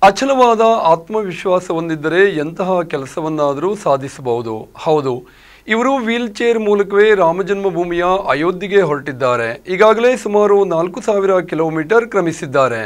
ಅಚಲವಾದ ಆತ್ಮವಿಶ್ವಾಸ ಹೊಂದಿದ್ದರೆ ಎಂತಹ ಕೆಲಸವನ್ನಾದರೂ ಸಾಧಿಸಬಹುದು ಹೌದು ಇವರು ವೀಲ್ ಚೇರ್ ಮೂಲಕವೇ ರಾಮಜನ್ಮಭೂಮಿಯ ಅಯೋಧ್ಯೆಗೆ ಹೊರಟಿದ್ದಾರೆ ಈಗಾಗಲೇ ಸುಮಾರು ನಾಲ್ಕು ಸಾವಿರ ಕಿಲೋಮೀಟರ್ ಕ್ರಮಿಸಿದ್ದಾರೆ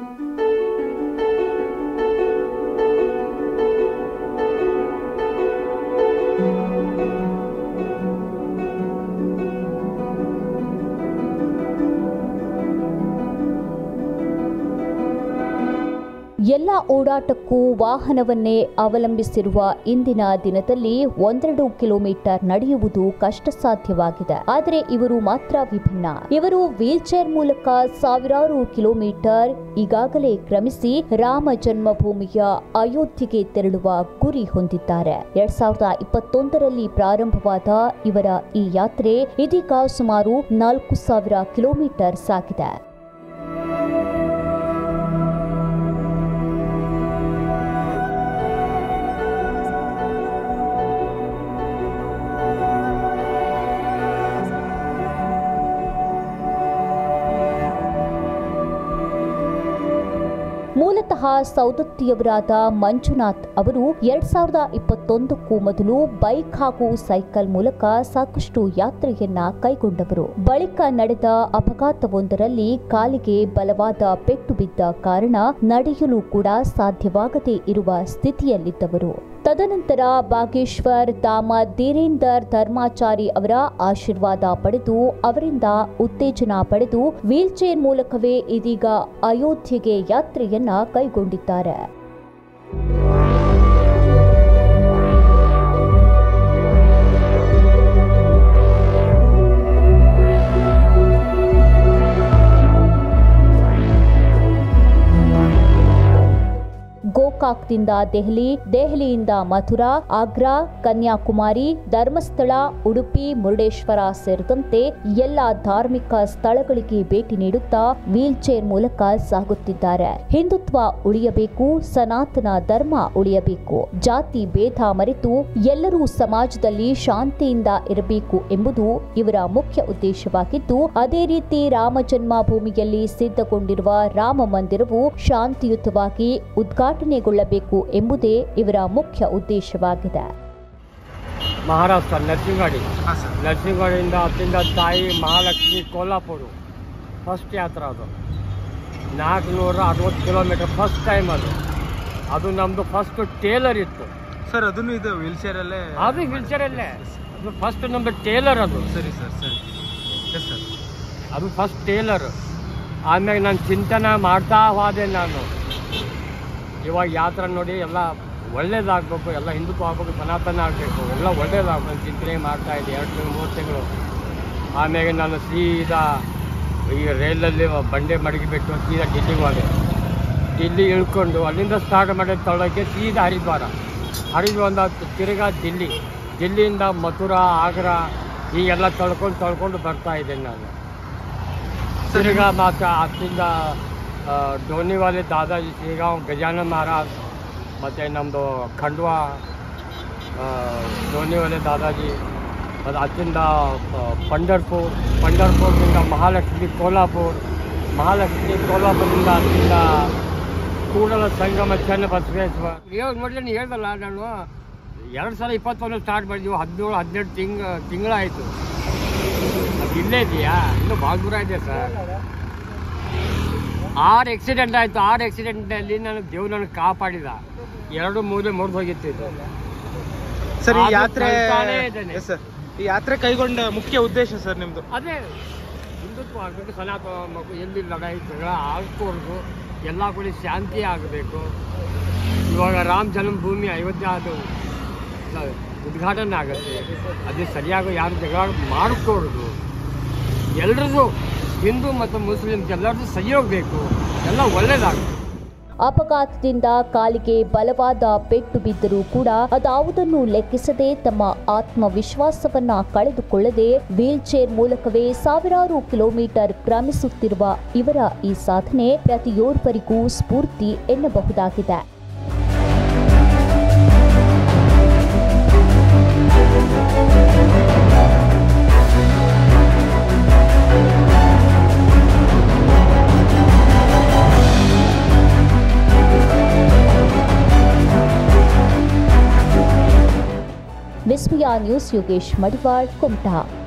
ಎಲ್ಲ ಓಡಾಟಕ್ಕೂ ವಾಹನವನ್ನೇ ಅವಲಂಬಿಸಿರುವ ಇಂದಿನ ದಿನದಲ್ಲಿ ಒಂದೆರಡು ಕಿಲೋಮೀಟರ್ ನಡೆಯುವುದು ಕಷ್ಟ ಸಾಧ್ಯವಾಗಿದೆ ಆದರೆ ಇವರು ಮಾತ್ರ ವಿಭಿನ್ನ ಇವರು ವೀಲ್ ಚೇರ್ ಮೂಲಕ ಸಾವಿರಾರು ಕಿಲೋಮೀಟರ್ ಈಗಾಗಲೇ ಕ್ರಮಿಸಿ ರಾಮ ಜನ್ಮಭೂಮಿಯ ಅಯೋಧ್ಯೆಗೆ ತೆರಳುವ ಗುರಿ ಹೊಂದಿದ್ದಾರೆ ಎರಡ್ ಸಾವಿರದ ಇಪ್ಪತ್ತೊಂದರಲ್ಲಿ ಪ್ರಾರಂಭವಾದ ಇವರ ಈ ಯಾತ್ರೆ ಇದೀಗ ಸುಮಾರು ನಾಲ್ಕು ಸಾವಿರ ಕಿಲೋಮೀಟರ್ ಸಾಗಿದೆ ಮೂಲತಃ ಸೌದತ್ತಿಯವರಾದ ಮಂಜುನಾಥ್ ಅವರು ಎರಡ್ ಸಾವಿರದ ಇಪ್ಪತ್ತೊಂದಕ್ಕೂ ಮೊದಲು ಬೈಕ್ ಹಾಗೂ ಸೈಕಲ್ ಮೂಲಕ ಸಾಕಷ್ಟು ಯಾತ್ರೆಯನ್ನ ಕೈಗೊಂಡವರು ಬಳಿಕ ನಡೆದ ಅಪಘಾತವೊಂದರಲ್ಲಿ ಕಾಲಿಗೆ ಬಲವಾದ ಪೆಟ್ಟು ಬಿದ್ದ ಕಾರಣ ನಡೆಯಲು ಕೂಡ ಸಾಧ್ಯವಾಗದೇ ಇರುವ ಸ್ಥಿತಿಯಲ್ಲಿದ್ದವರು ತದನಂತರ ಬಾಗೇಶ್ವರ್ ದಾಮ ಧೀರೇಂದರ್ ಧರ್ಮಾಚಾರಿ ಅವರ ಆಶೀರ್ವಾದ ಪಡೆದು ಅವರಿಂದ ಉತ್ತೇಜನ ಪಡೆದು ವೀಲ್ ಚೇರ್ ಮೂಲಕವೇ ಇದೀಗ ಅಯೋಧ್ಯೆಗೆ ಯಾತ್ರೆಯನ್ನ ಕೈಗೊಂಡಿದ್ದಾರೆ ಗೋಕಾಕ್ದಿಂದ ದೆಹಲಿ ದೆಹಲಿಯಿಂದ ಮಥುರಾ ಆಗ್ರಾ ಕನ್ಯಾಕುಮಾರಿ ಧರ್ಮಸ್ಥಳ ಉಡುಪಿ ಮುರುಡೇಶ್ವರ ಸೇರಿದಂತೆ ಎಲ್ಲ ಧಾರ್ಮಿಕ ಸ್ಥಳಗಳಿಗೆ ಭೇಟಿ ನೀಡುತ್ತಾ ವೀಲ್ ಚೇರ್ ಮೂಲಕ ಸಾಗುತ್ತಿದ್ದಾರೆ ಹಿಂದುತ್ವ ಉಳಿಯಬೇಕು ಸನಾತನ ಧರ್ಮ ಉಳಿಯಬೇಕು ಜಾತಿ ಭೇದ ಮರೆತು ಎಲ್ಲರೂ ಸಮಾಜದಲ್ಲಿ ಶಾಂತಿಯಿಂದ ಇರಬೇಕು ಎಂಬುದು ಇವರ ಮುಖ್ಯ ಉದ್ದೇಶವಾಗಿದ್ದು ಅದೇ ರೀತಿ ರಾಮ ಜನ್ಮಭೂಮಿಯಲ್ಲಿ ಸಿದ್ಧಗೊಂಡಿರುವ ರಾಮ ಮಂದಿರವು ಶಾಂತಿಯುತವಾಗಿ ಉದ್ಘಾಟನೆಗೊಳ್ಳಬೇಕು ಎಂಬುದೇ ಇವರ ಮುಖ್ಯ ಉದ್ದೇಶವಾಗಿದೆ ಮಹಾರಾಷ್ಟ್ರ ನರ್ಸಿಂಗವಾಡಿ ನರ್ಸಿಂಗವಾಡಿಯಿಂದ ಅತ್ತಿಂದ ತಾಯಿ ಮಹಾಲಕ್ಷ್ಮಿ ಕೋಲ್ಹಾಪುರ ಫಸ್ಟ್ ಯಾತ್ರೆ ಅದು ನಾಲ್ಕುನೂರ ಅರವತ್ತು ಕಿಲೋಮೀಟರ್ ಫಸ್ಟ್ ಟೈಮ್ ಅದು ಅದು ನಮ್ಮದು ಫಸ್ಟ್ ಟೇಲರ್ ಇತ್ತು ಸರ್ ಅದನ್ನು ಇದು ವೀಲ್ ಚೇರಲ್ಲೇ ಅದು ವೀಲ್ಚೇರಲ್ಲೇ ಅದು ಫಸ್ಟ್ ನಮ್ಮದು ಟೇಲರ್ ಅದು ಸರಿ ಸರ್ ಸರಿ ಎಸ್ ಸರ್ ಅದು ಫಸ್ಟ್ ಟೇಲರ್ ಆಮೇಲೆ ನಾನು ಚಿಂತನೆ ಮಾಡ್ತಾ ಹೋದೆ ನಾನು ಇವಾಗ ಯಾತ್ರೆ ನೋಡಿ ಎಲ್ಲ ಒಳ್ಳೇದಾಗಬೇಕು ಎಲ್ಲ ಹಿಂದಕ್ಕೂ ಆಗ್ಬೇಕು ಸನಾತನ ಆಗಬೇಕು ಎಲ್ಲ ಒಳ್ಳೇದಾಗಬೇಕು ಚಿಂತನೆ ಮಾಡ್ತಾ ಇದ್ದೆ ಎರಡು ತಿಂಗಳು ಮೂರು ತಿಂಗಳು ಆಮೇಲೆ ನಾನು ಸೀದಾ ಈ ರೈಲಲ್ಲಿ ಬಂಡೆ ಮಡಗಿಬಿಟ್ಟು ಸೀದಾ ಡಿಲ್ಲಿಗೆ ಹೋದೆ ಡಿಲ್ಲಿ ಇಳ್ಕೊಂಡು ಅಲ್ಲಿಂದ ಸ್ಟಾರ್ಟ್ ಮಾಡಿದ ತೊಳಕ್ಕೆ ಸೀದಾ ಹರಿದ್ವಾರ ಹರಿದ್ವಾರ ತಿರ್ಗಾ ದಿಲ್ಲಿ ದಿಲ್ಲಿಯಿಂದ ಮಥುರಾ ಆಗ್ರಾ ಹೀಗೆಲ್ಲ ತೊಳ್ಕೊಂಡು ತೊಳ್ಕೊಂಡು ಬರ್ತಾ ಇದ್ದೇನೆ ನಾನು ತಿರ್ಗಾ ಮತ್ತು ಅತ್ತಿಂದ ಆ, ಡೋನಿವಾಲೆ ದಾದಾಜಿ ಶ್ರೀಗಾಂವ್ ಗಜಾನನ ಮಹಾರಾಜ್ ಮತ್ತು ನಮ್ಮದು ಖಂಡ್ವಾ ಆ, ಡೋನಿವಾಲೆ ದಾದಾಜಿ ಮತ್ತು ಅತ್ತಿಂದ ಆ, ಪಂಡರ್ಪುರ್ ಪಂಡರ್ಪುರದಿಂದ ಮಹಾಲಕ್ಷ್ಮಿ ಕೋಲ್ಹಾಪುರ್ ಮಹಾಲಕ್ಷ್ಮಿ ಕೋಲ್ಹಾಪುರದಿಂದ ಅಲ್ಲಿಂದ ಕೂಡಲ ಸಂಗಮ ಚನ್ನ ಬಸವೇಶ್ವರ ಇವಾಗ ನೋಡಿದ್ರೆ ನೀವು ಹೇಳ್ದಲ್ಲ ನಾನು ಎರಡು ಸಾವಿರ ಇಪ್ಪತ್ತೊಂದು ಸ್ಟಾರ್ಟ್ ಮಾಡಿದ್ವಿ ಹದಿನೇಳು ಹದಿನೆಂಟು ತಿಂಗ್ ತಿಂಗಳಾಯಿತು ಅದು ಇಲ್ಲೇ ಇದೆಯಾ ಇನ್ನೂ ಭಾಳ ದೂರ ಇದೆ ಸರ್ ಆರು ಆಕ್ಸಿಡೆಂಟ್ ಆಯಿತು ಆರು ಆಕ್ಸಿಡೆಂಟಲ್ಲಿ ನನಗೆ ದೇವ್ರು ನನಗೆ ಕಾಪಾಡಿದ ಎರಡು ಮೂಲೆ ಮುರಿದು ಹೋಗಿತ್ತು ಇದು ಸರ್ ಈ ಆದ್ರೂ ಯಾತ್ರೆ ಕಲ್ತಾನೇ ಇದ್ದೇನೆ. ಎಸ್ ಸರ್ ಈ ಯಾತ್ರೆ ಕೈಗೊಂಡ ಮುಖ್ಯ ಉದ್ದೇಶ ಸರ್ ನಿಮ್ದು ಅದೇ ಹಿಂದುತ್ವ ಆಗಬೇಕು ಸನಾತನ ಆಗಬೇಕು ಎಲ್ಲಿ ಲಡಾಯಿ ಜಗಳ ಆಗ್ಕೂಡ್ದು ಎಲ್ಲ ಕಡೆ ಶಾಂತಿ ಆಗಬೇಕು ಇವಾಗ ರಾಮ ಜನ್ಮಭೂಮಿ ಅಯೋಧ್ಯೆ ಅದು ಸ- ಉದ್ಘಾಟನೆ ಆಗುತ್ತೆ ಅದೇ ಸರಿಯಾಗಿ ಯಾರು ಜಗಳ ಮಾಡಿಕೊಡ್ದು ಎಲ್ರದ್ದು ಹಿಂದೂ ಮತ್ತು ಮುಸ್ಲಿಮ್ಸ್ ಎಲ್ಲರದ್ದು ಸಹಯೋಗ ಬೇಕು ಎಲ್ಲ ಒಳ್ಳೇದಾಗುತ್ತೆ ಅಪಘಾತದಿಂದ ಕಾಲಿಗೆ ಬಲವಾದ ಪೆಟ್ಟು ಬಿದ್ದರೂ ಕೂಡ ಅದಾವುದನ್ನು ಲೆಕ್ಕಿಸದೆ ತಮ್ಮ ಆತ್ಮವಿಶ್ವಾಸವನ್ನ ಕಳೆದುಕೊಳ್ಳದೆ ವೀಲ್ ಚೇರ್ ಮೂಲಕವೇ ಸಾವಿರಾರು ಕಿಲೋಮೀಟರ್ ಕ್ರಮಿಸುತ್ತಿರುವ ಇವರ ಈ ಸಾಧನೆ ಪ್ರತಿಯೋರ್ವರಿಗೂ ಸ್ಫೂರ್ತಿ ಎನ್ನಬಹುದಾಗಿದೆ ವಿಸ್ಮಯ ನ್ಯೂಸ್ ಯೋಗೇಶ್ ಮಡಿವಾಳ್ ಕುಮಟಾ